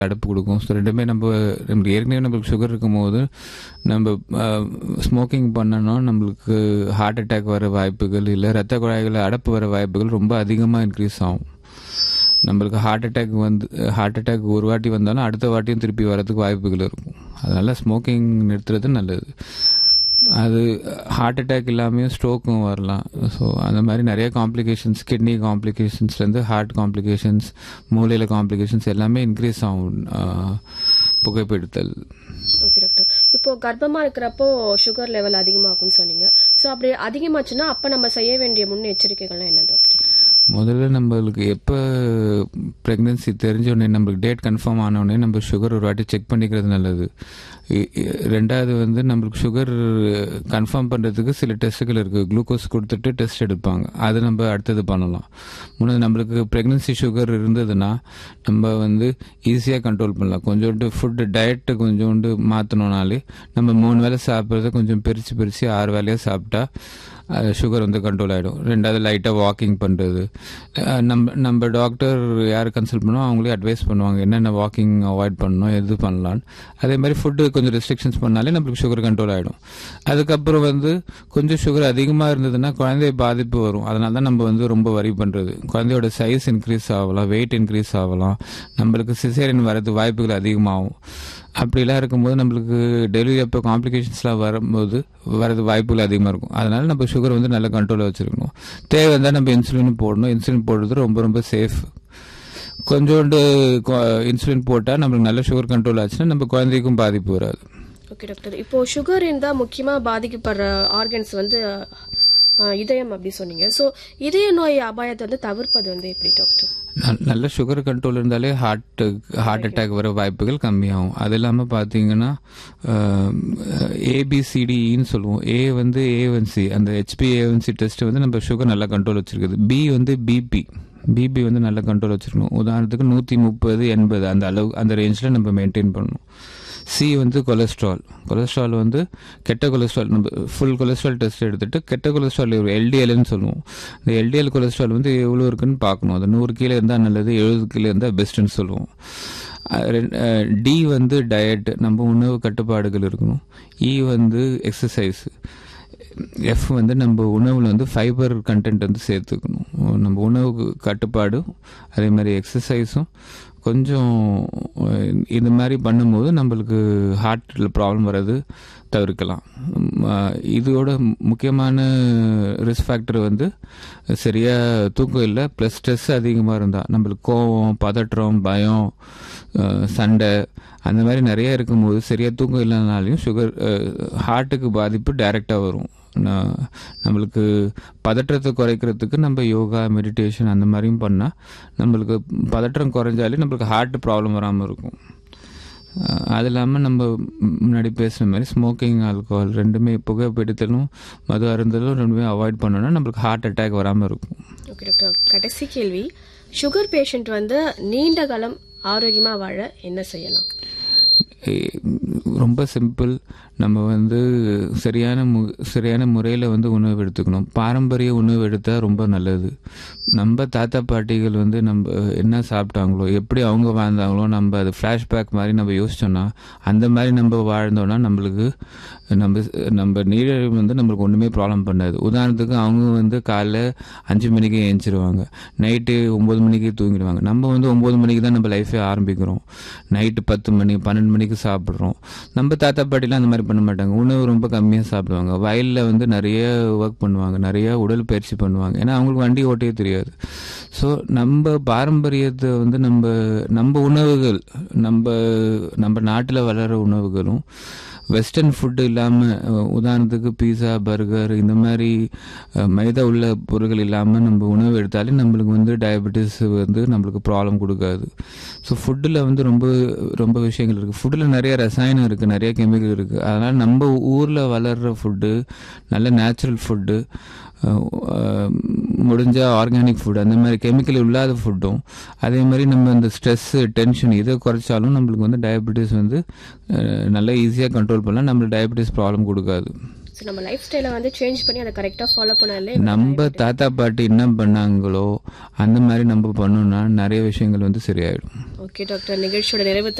அடப்பு கொடுக்கும் ஸோ ரெண்டுமே நம்ம நமக்கு ஏற்கனவே நம்மளுக்கு சுகர் இருக்கும்போது நம்ம ஸ்மோக்கிங் பண்ணோம்னா நம்மளுக்கு ஹார்ட் அட்டாக் வர வாய்ப்புகள் இல்லை ரத்த குழாய்களில் அடப்பு வர வாய்ப்புகள் ரொம்ப அதிகமாக இன்க்ரீஸ் ஆகும் நம்மளுக்கு ஹார்ட் அட்டாக் வந்து ஹார்ட் அட்டாக் ஒரு வாட்டி வந்தாலும் அடுத்த வாட்டியும் திருப்பி வரதுக்கு வாய்ப்புகள் இருக்கும் அதனால் ஸ்மோக்கிங் நிறுத்துறது நல்லது அது ஹார்ட் அட்டாக் இல்லாமையும் ஸ்ட்ரோக்கும் வரலாம் ஸோ அந்த மாதிரி நிறைய காம்ப்ளிகேஷன்ஸ் கிட்னி காம்ப்ளிகேஷன்ஸ்லேருந்து ஹார்ட் காம்ப்ளிகேஷன்ஸ் மூளையில் காம்ப்ளிகேஷன்ஸ் எல்லாமே இன்க்ரீஸ் ஆகும் ஆஹ், புகைப்பிடித்தல் ஓகே டாக்டர் இப்போ கர்ப்பமா இருக்கிறப்போ சுகர் லெவல் அதிகமாகும்னு சொன்னீங்க ஸோ அப்படி அதிகமாச்சுன்னா அப்ப நம்ம செய்ய வேண்டிய முன்னெச்சரிக்கைகள்லாம் என்ன டாக்டர் முதல்ல நம்மளுக்கு எப்போ ப்ரெக்னென்சி தெரிஞ்ச உடனே நம்மளுக்கு டேட் கன்ஃபார்ம் ஆன உடனே நம்ம சுகர் ஒரு வாட்டி செக் பண்ணிக்கிறது நல்லது இ- இ- ரெண்டாவது வந்து நம்மளுக்கு சுகர் கன்ஃபார்ம் பண்ணுறதுக்கு சில டெஸ்ட்டுகள் இருக்குது குளுக்கோஸ் கொடுத்துட்டு டெஸ்ட் எடுப்பாங்க அது நம்ம அடுத்தது பண்ணலாம் முன்னாடி நம்மளுக்கு ப்ரெக்னென்சி சுகர் இருந்ததுன்னா நம்ம வந்து ஈஸியாக கண்ட்ரோல் பண்ணலாம் கொஞ்சோண்டு ஃபுட்டு டயட்டு கொஞ்சோண்டு மாற்றினோனாலே நம்ம மூணு வேளை சாப்பிட்றத கொஞ்சம் பிரித்து பிரித்து ஆறு வேலையாக சாப்பிட்டா சுகர் வந்து கண்ட்ரோல் ஆகிடும் ரெண்டாவது லைட்டாக வாக்கிங் பண்ணுறது நம்ம நம்ம டாக்டர் யார் கன்சல்ட் பண்ணோம் அவங்களே அட்வைஸ் பண்ணுவாங்க என்னென்ன வாக்கிங் அவாய்ட் பண்ணணும் எது பண்ணலான்னு அதே மாதிரி ஃபுட்டு கொஞ்சம் ரெஸ்ட்ரிக்ஷன்ஸ் பண்ணாலே நம்மளுக்கு சுகர் கண்ட்ரோல் ஆகிடும் அதுக்கப்புறம் வந்து கொஞ்சம் சுகர் அதிகமாக இருந்ததுன்னா குழந்தை பாதிப்பு வரும் அதனால தான் நம்ம வந்து ரொம்ப வரி பண்ணுறது குழந்தையோட சைஸ் இன்க்ரீஸ் ஆகலாம் வெயிட் இன்க்ரீஸ் ஆகலாம் நம்மளுக்கு சிசேரியன் வரது வாய்ப்புகள் அதிகமாகும் அப்படிலாம் இருக்கும்போது நம்மளுக்கு டெலிவரி அப்போ காம்ப்ளிகேஷன்ஸ்லாம் வரும்போது வரது வாய்ப்புகள் அதிகமாக இருக்கும் அதனால நம்ம சுகர் வந்து நல்ல கண்ட்ரோலில் வச்சுருக்கணும் தேவை இருந்தால் நம்ம இன்சுலின் போடணும் இன்சுலின் போடுறது ரொம்ப ரொம்ப சேஃப் கொஞ்சோண்டு இன்சுலின் போட்டால் நம்மளுக்கு நல்ல சுகர் கண்ட்ரோல் ஆச்சுன்னா நம்ம குழந்தைக்கும் பாதிப்பு வராது ஓகே டாக்டர் இப்போ சுகர் இருந்தால் முக்கியமாக பாதிக்கப்படுற ஆர்கன்ஸ் வந்து அஹ், இதயம் அப்படி சொன்னீங்க ஸோ இதய நோய் அபாயத்தை வந்து தவிர்ப்பது வந்து எப்படி டாக்டர் நல்- நல்ல சுகர் கண்ட்ரோல் இருந்தாலே ஹார்ட் ஹார்ட் அட்டாக் வர வாய்ப்புகள் கம்மியாகும் அது இல்லாமல் பார்த்தீங்கன்னா ஏபிசிடின்னு சொல்லுவோம் ஏ வந்து ஏவன்சி அந்த ஹெச்பி ஏவன்சி டெஸ்ட் வந்து நம்ம சுகர் நல்லா கண்ட்ரோல் வச்சிருக்குது பி வந்து பிபி பிபி வந்து நல்ல கண்ட்ரோல் வச்சிருக்கணும் உதாரணத்துக்கு நூற்றி முப்பது எண்பது அந்த அளவு அந்த ரேஞ்சில் நம்ம மெயின்டைன் பண்ணணும் சி வந்து கொலஸ்ட்ரால் கொலஸ்ட்ரால் வந்து கெட்ட கொலஸ்ட்ரால் நம்ம ஃபுல் கொலஸ்ட்ரால் டெஸ்ட் எடுத்துட்டு கெட்ட கொலஸ்ட்ரால் எல்டிஎல்னு சொல்லுவோம் இந்த எல்டிஎல் கொலஸ்ட்ரால் வந்து எவ்வளோ இருக்குன்னு பார்க்கணும் அது நூறு கீழே இருந்தால் நல்லது எழுபது கீழே இருந்தால் பெஸ்ட்டுன்னு சொல்லுவோம் டி வந்து டயட் நம்ம உணவு கட்டுப்பாடுகள் இருக்கணும் இ வந்து எக்ஸசைஸ் எஃப் வந்து நம்ம உணவில் வந்து ஃபைபர் கண்டென்ட் வந்து சேர்த்துக்கணும் நம்ம உணவு கட்டுப்பாடும் அதே மாதிரி எக்ஸசைஸும் கொஞ்சம் அஹ், இந்த மாதிரி பண்ணும்போது நம்மளுக்கு ஹார்ட்டில் ப்ராப்ளம் வர்றது தவிர்க்கலாம் உம், அஹ், இதோட முக்கியமான ரிஸ்க் ஃபேக்டர் வந்து சரியாக தூக்கம் இல்லை ப்ளஸ் ஸ்ட்ரெஸ் அதிகமாக இருந்தால் நம்மளுக்கு கோவம் பதற்றம் பயம் அஹ், சண்டை அந்த மாதிரி நிறைய இருக்கும்போது சரியாக தூக்கம் இல்லைனாலையும் சுகர் ஹார்ட்டுக்கு பாதிப்பு டைரெக்டாக வரும் ந- நம்மளுக்கு பதற்றத்தை குறைக்கிறதுக்கு நம்ம யோகா மெடிடேஷன் அந்த மாதிரியும் பண்ணால் நம்மளுக்கு பதற்றம் குறைஞ்சாலே நம்மளுக்கு ஹார்ட் ப்ராப்ளம் வராமல் இருக்கும் அஹ் அது இல்லாமல் நம்ம முன்னாடி பேசுன மாதிரி ஸ்மோக்கிங் ஆல்கோஹால் ரெண்டுமே புகைப்பிடித்தலும் மது அருந்தலும் ரெண்டுமே அவாய்ட் பண்ணோன்னா நம்மளுக்கு ஹார்ட் அட்டாக் வராமல் இருக்கும் ஓகே டாக்டர் கடைசி கேள்வி சுகர் பேஷண்ட் வந்து நீண்ட காலம் ஆரோக்கியமா வாழ என்ன செய்யலாம் ஏ- ரொம்ப சிம்பிள் நம்ம வந்து சரியான மு சரியான முறையில் வந்து உணவு எடுத்துக்கணும் பாரம்பரிய உணவு எடுத்தால் ரொம்ப நல்லது நம்ம தாத்தா பாட்டிகள் வந்து நம்ம என்ன சாப்பிட்டாங்களோ எப்படி அவங்க வாழ்ந்தாங்களோ நம்ம அது ஃப்ளாஷ்பேக் மாதிரி நம்ம யோசிச்சோன்னா அந்த மாதிரி நம்ம வாழ்ந்தோன்னா நம்மளுக்கு நம்ம நம்ம நீரிழிவு வந்து நம்மளுக்கு ஒன்றுமே ப்ராப்ளம் பண்ணாது உதாரணத்துக்கு அவங்க வந்து காலைல அஞ்சு மணிக்கு ஏஞ்சிருவாங்க நைட்டு ஒம்பது மணிக்கு தூங்கிடுவாங்க நம்ம வந்து ஒம்பது மணிக்கு தான் நம்ம லைஃபே ஆரம்பிக்கிறோம் நைட்டு பத்து மணி பன்னெண்டு மணிக்கு சாப்பிட்றோம் நம்ம தாத்தா பாட்டிலாம் அந்த மாதிரி பண்ண மாட்டாங்க உணவு ரொம்ப கம்மியாக சாப்பிடுவாங்க வயலில் வந்து நிறைய ஒர்க் பண்ணுவாங்க நிறைய உடல் பயிற்சி பண்ணுவாங்க ஏன்னா அவங்களுக்கு வண்டி ஓட்டவே தெரியாது ஸோ நம்ம பாரம்பரியத்தை வந்து நம்ம நம்ம உணவுகள் நம்ம நம்ம நாட்டில் வளர உணவுகளும் வெஸ்டர்ன் ஃபுட்டு இல்லாமல் உதாரணத்துக்கு பீஸா பர்கர் இந்த மாதிரி அஹ், மைதா உள்ள பொருட்கள் இல்லாமல் நம்ம உணவு எடுத்தாலே நம்மளுக்கு வந்து டயபெட்டிஸ் வந்து நம்மளுக்கு ப்ராப்ளம் கொடுக்காது ஸோ ஃபுட்டில் வந்து ரொம்ப ரொம்ப விஷயங்கள் இருக்குது ஃபுட்டில் நிறைய ரசாயனம் இருக்குது நிறைய கெமிக்கல் இருக்குது அதனால் நம்ம ஊரில் வளர்கிற ஃபுட்டு நல்ல நேச்சுரல் ஃபுட்டு முடிஞ்சால் ஆர்கானிக் ஃபுட் அந்த மாதிரி கெமிக்கல் இல்லாத ஃபுட்டும் அதே மாதிரி நம்ம இந்த ஸ்ட்ரெஸ்ஸு டென்ஷன் இதை குறைச்சாலும் நம்மளுக்கு வந்து டயபெட்டிஸ் வந்து அஹ், நல்லா ஈஸியாக கண்ட்ரோல் பண்ணலாம் நம்மளுக்கு டயபெட்டிஸ் ப்ராப்ளம் கொடுக்காது ஸோ நம்ம லைஃப் ஸ்டைலை வந்து சேஞ்ச் பண்ணி அதை கரெக்டாக ஃபாலோ பண்ணாலே நம்ம தாத்தா பாட்டி என்ன பண்ணாங்களோ அந்த மாதிரி நம்ம பண்ணோம்னா நிறைய விஷயங்கள் வந்து சரியாயிடும் ஓகே டாக்டர் நிகழ்ச்சியோட நிறைவு